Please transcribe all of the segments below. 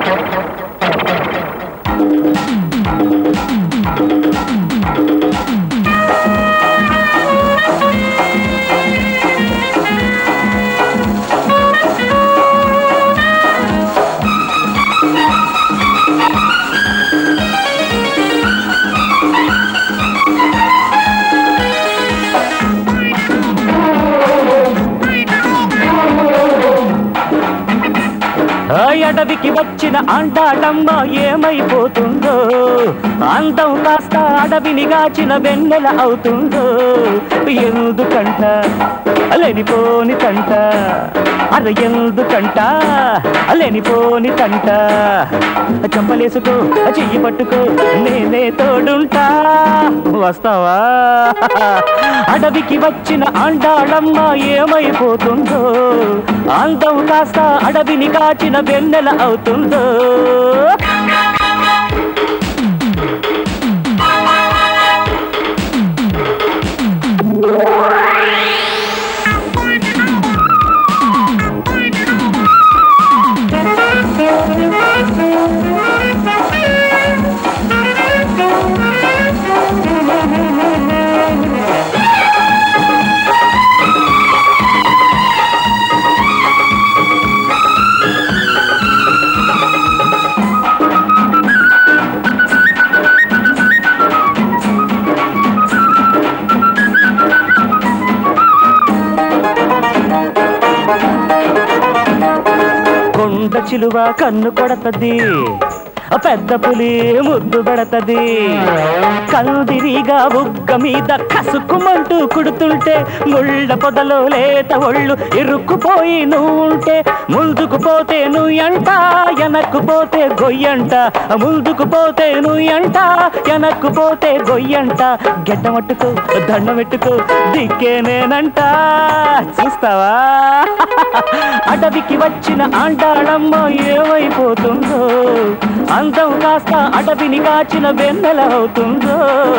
ఆ అడవికి వచ్చిన అంటాడమ్మ ఏమైపోతుందో అందం కాస్త అడవిని గాచిన వెన్నెల అవుతుందో ఎందుకంట లేనిపోని తంట అర ఎందుకంట లేనిపోని తంట చంపలేసుకో చెయ్యి పట్టుకో నేనే తోడుంటా వస్తావా అడవికి వచ్చిన అండాళమ్మ ఏమైపోతుందో అందం కాస్త అడవిని కాచిన వెన్నెల అవుతుందో కొండ చిలువ కన్ను కొడతది ఆ పెద్ద పులి ముద్దు పెడతది కందిరిగా బుగ్గ మీద కసుక్కుమంటూ కుడుతుంటే ముళ్ళ పొదలో లేత ఒళ్ళు ఇరుక్కుపోయి నువ్వుంటే ముందుకు పోతే నువ్వు ఎంట వెనక్కు పోతే గొయ్యంట ముందుకు పోతే నువ్వు ఎంట వెనక్కు పోతే గొయ్యంట గెడ్డమట్టుకో దండమెట్టుకో దిక్కే నేనంట చూస్తావా అడవికి వచ్చిన అంటాడమ్మ ఏమైపోతుందో అందం కాస్త అడవిని కాచిన వెన్నెల అవుతుందో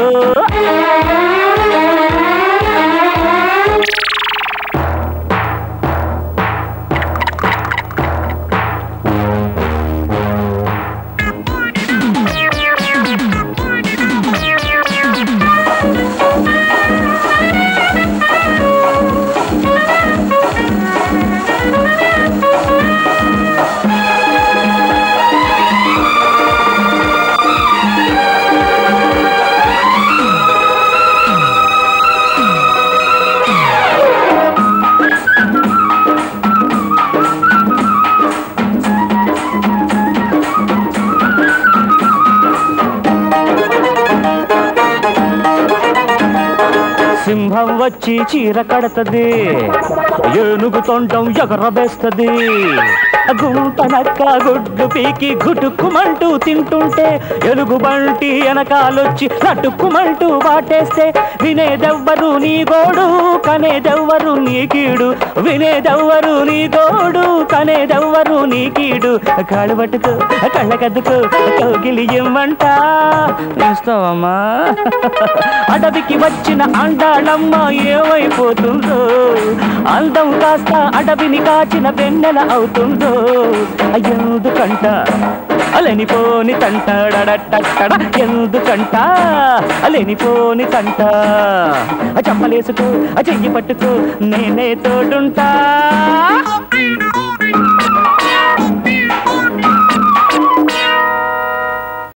సింహం వచ్చి చీర కడతది ఏనుగు తొండం ఎగరబేస్తది గుంట నక్క గుడ్డు పీకి గుటుక్కుమంటూ తింటుంటే ఎలుగు బంటి వెనకాలొచ్చి నటుక్కుమంటూ వాటేస్తే వినేదెవ్వరు నీ గోడు కనేదెవ్వరు నీ కీడు వినేదెవ్వరు నీ గోడు కనేదెవ్వరు నీ కీడు కాళ్ళు పట్టుకో కళ్ళకద్దుకో కౌగిలి ఇమ్మంట ఇస్తావమ్మా అడవికి వచ్చిన అండాళమ్మ ఏమైపోతుందో అందం కాస్త అడవిని కాచిన వెన్నెల అవుతుందో ఎందుకంట అలనిపోని తంటాడటట్టడ ఎందుకంట అలనిపోని తంట చంపలేసుకో చెయ్యి పట్టుకో నేనే తోడుంటా